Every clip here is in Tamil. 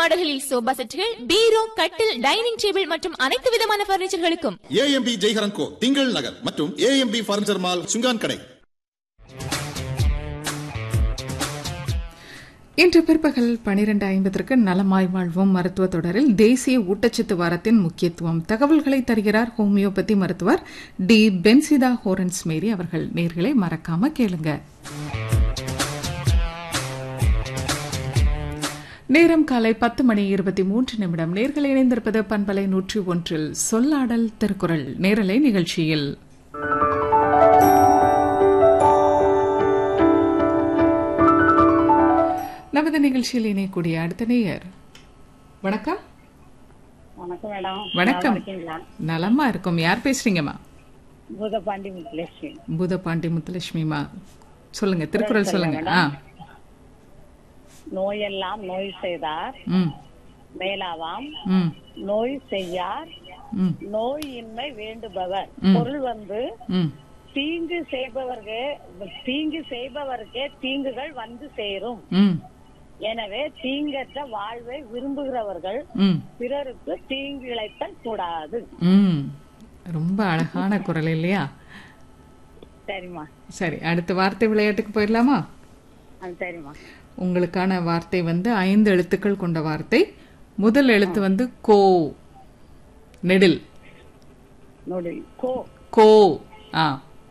மாடல்களில் சோபா செட்டுகள் பீரோ கட்டில் டைனிங் டேபிள் மற்றும் அனைத்து விதமான பர்னிச்சர்களுக்கும் ஏஎம்பி ஜெய்ஹரன் கோ திங்கள் நகர் மற்றும் ஏஎம்பி பர்னிச்சர் மால் சுங்கான் கடை இன்று பிற்பகல் பனிரெண்டு ஐம்பதற்கு நலமாய் வாழ்வோம் மருத்துவ தொடரில் தேசிய ஊட்டச்சத்து வாரத்தின் முக்கியத்துவம் தகவல்களை தருகிறார் ஹோமியோபதி மருத்துவர் டி பென்சிதா ஹோரன்ஸ் மேரி அவர்கள் நேர்களை மறக்காம கேளுங்க நேரம் காலை பத்து மணி இருபத்தி மூன்று நிமிடம் நேர்கள் இணைந்திருப்பது பண்பலை நூற்றி ஒன்றில் சொல்லாடல் திருக்குறள் நேரலை நிகழ்ச்சியில் நமது நிகழ்ச்சியில் இணையக்கூடிய அடுத்த நேயர் வணக்கம் வணக்கம் மேடம் வணக்கம். நல்லா இருக்கீங்களா நலமா இருக்கும் யார் பேசுறீங்கம்மா பூதபாண்டி முத்துலட்சுமி பூதபாண்டி முத்துலட்சுமிமா சொல்லுங்க திருக்குறள் சொல்லுங்க ஆ நோயெல்லாம் நோய் செய்தார் ம் மேலாவாம் ம் நோய் செய்யார் ம் நோய் இன்மை வேண்டுபவர் ம். பொருள் வந்து ம் தீங்கு செய்பவர்க்கு தீங்கு செய்பவர்க்கே தீங்குகள் வந்து சேரும் ம் எனவே தீங்கற்ற வாழ்வை விரும்புகிறவர்கள் ம் பிறருக்கு தீங்கு இழைத்தல் கூடாது ம் ரொம்ப அழகான குரல் இல்லையா சரிம்மா சரி அடுத்த வார்த்தை விளையாட்டுக்கு போயிடலாமா அது சரிம்மா உங்களுக்கான வார்த்தை வந்து ஐந்து எழுத்துக்கள் கொண்ட வார்த்தை முதல் எழுத்து வந்து கோ நெடில் நொடி கோ கோ ஆ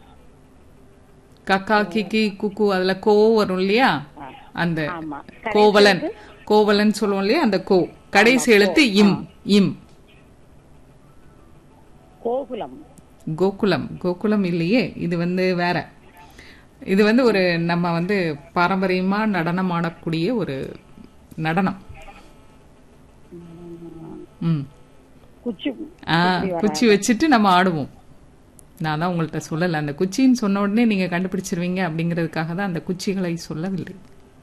கக்கா கிக்கி குக்கு அதுல கோ வரும் இல்லையா அந்த ஆமா கோவலன் கோவலன் சொல்லுவோம் இல்லையா அந்த கோ கடைசி எழுத்து இம் இம் கோகுலம் கோகுலம் கோகுலம் இல்லையே இது வந்து வேற இது வந்து ஒரு நம்ம வந்து பாரம்பரியமா நடனம் ஆடக்கூடிய ஒரு நடனம் ம் குச்சி ஆ குச்சி வச்சுட்டு நம்ம ஆடுவோம் நான் தான் உங்கள்கிட்ட சொல்லல அந்த குச்சின்னு சொன்ன உடனே நீங்க கண்டுபிடிச்சிருவீங்க அப்படிங்கிறதுக்காக தான் அந்த குச்சிகளை சொல்லவில்லை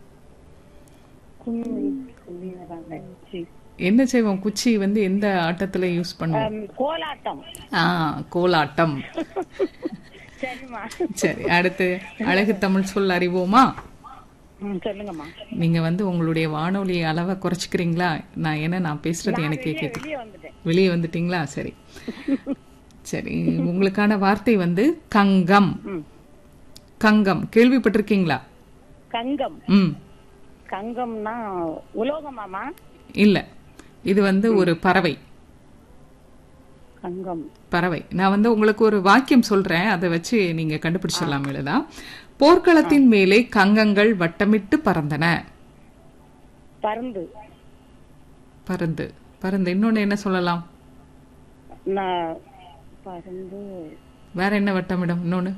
கும்மி கும்மி வராங்க. குச்சி என்ன செய்வோம் குச்சி வந்து எந்த ஆட்டத்துல யூஸ் பண்ணுவோம் ஆம், கோலாட்டம் ஆ கோலாட்டம் சரிம்மா சரி அடுத்து அழகு தமிழ் சொல் அறிவோமா ம், சொல்லுங்கம்மா நீங்க வந்து உங்களுடைய வானொலி அளவை குறைச்சிக்கிறீங்களா நான் ஏன்னா நான் பேசுறது எனக்கே வெளியே கேட்குது வெளியே வந்துட்டேன் வெளியே வந்துட்டீங்களா சரி சரி உங்களுக்கான வார்த்தை வந்து கங்கம் ம். கங்கம் கேள்விப்பட்டிருக்கீங்களா கங்கம் ம் கங்கம்னா உலோகமாமா இல்ல இது வந்து ஒரு பறவை கங்கம் பறவை நான் வந்து உங்களுக்கு ஒரு வாக்கியம் சொல்றேன் அதை வச்சு நீங்க கண்டுபிடிச்சிடலாம் எழுதா போர்க்களத்தின் மேலே கங்கங்கள் வட்டமிட்டு பறந்தன பருந்து பருந்து பருந்து இன்னொன்னு என்ன சொல்லலாம் நான் பருந்து வேற என்ன வட்டமிடும் இன்னொன்னு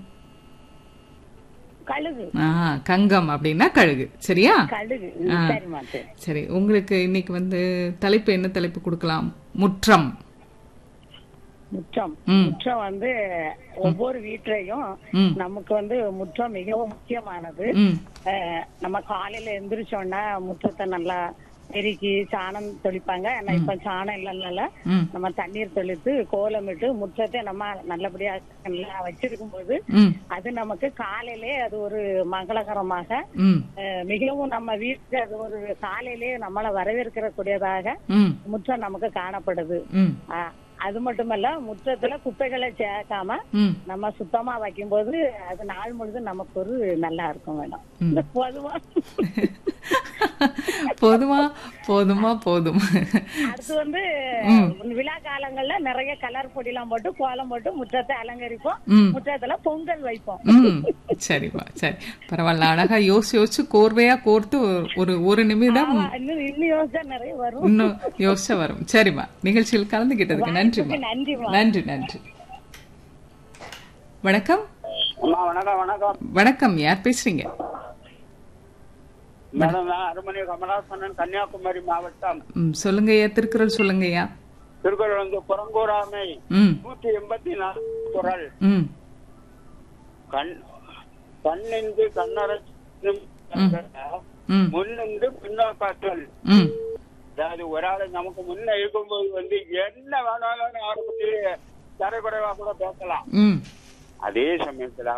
கழுகு ஆ கங்கம் அப்படின்னா கழுகு சரியா கழுகு ம், சரிம்மா சரி சரி உங்களுக்கு இன்னைக்கு வந்து தலைப்பு என்ன தலைப்பு கொடுக்கலாம் முற்றம் முற்றம் ம். முற்றம் வந்து ஒவ்வொரு வீட்லயும் ம். நமக்கு வந்து முற்றம் மிகவும் முக்கியமானது ம் அஹ், நம்ம காலையில எந்திரிச்சோன்னா முற்றத்தை நல்லா பெருக்கி சாணம் தெளிப்பாங்க ஆனா இப்ப சாணம் இல்லைனால ம் நம்ம தண்ணீர் தெளித்து கோலமிட்டு முற்றத்தை நம்ம நல்லபடியா நல்லா வச்சிருக்கும் போது ம் அது நமக்கு காலையிலே அது ஒரு மங்களகரமாக ம் அஹ், மிகவும் நம்ம வீட்டுக்கு அது ஒரு காலையிலே நம்மளை வரவேற்கிற கூடியதாக ம் முற்றம் நமக்கு காணப்படுது ம் அஹ், அது மட்டுமல்ல முற்றத்துல குப்பைகளை சேர்க்காம ம் நம்ம சுத்தமா வைக்கும்போது அது நாள் முழுதும் நமக்கு ஒரு நல்லா இருக்கும் வேணும் ம். இந்த பொதுவா போதுமா போதுமா போதும் அடுத்து வந்து விழா காலங்கள்ல நிறைய கலர் பொடிலாம் போட்டு கோலம் போட்டு முற்றத்தை அலங்கரிப்போம் ம் முற்றத்துல பொங்கல் வைப்போம் ம் சரிப்பா சரி பரவாயில்ல அழகா யோசிச்சு யோசிச்சு கோர்வையா கோர்த்து ஒரு ஒரு நிமிடம் ஆமா, இன்னும் இன்னும் யோசிச்சா நிறைய வரும் இன்னும் யோசிச்சா வரும் சரிம்மா நிகழ்ச்சியில் கலந்துகிட்டதுக்கு நன்றிம்மா நன்றிம்மா நன்றி நன்றி வணக்கம் அம்மா வணக்கம் வணக்கம் வணக்கம் யார் பேசுறீங்க மேடம் நான் அருமணி கமலாசனன் கன்னியாகுமரி மாவட்டம் ம் சொல்லுங்கய்யா திருக்குறள் சொல்லுங்கய்யா திருக்குறள் வந்து புறங்கூறாமை ம் நூற்றி எண்பத்தி நாலு குரல் ம் கண் கண்ணின்று கண்ணற ம் முன்னின்று பின்னோக்காற்றல் ம் அதாவது ஒரு ஆள் நமக்கு முன்ன இருக்கும்போது வந்து என்ன வேணாலும் அவரை பத்தி தரக்குறைவா கூட பேசலாம் ம் அதே சமயத்துல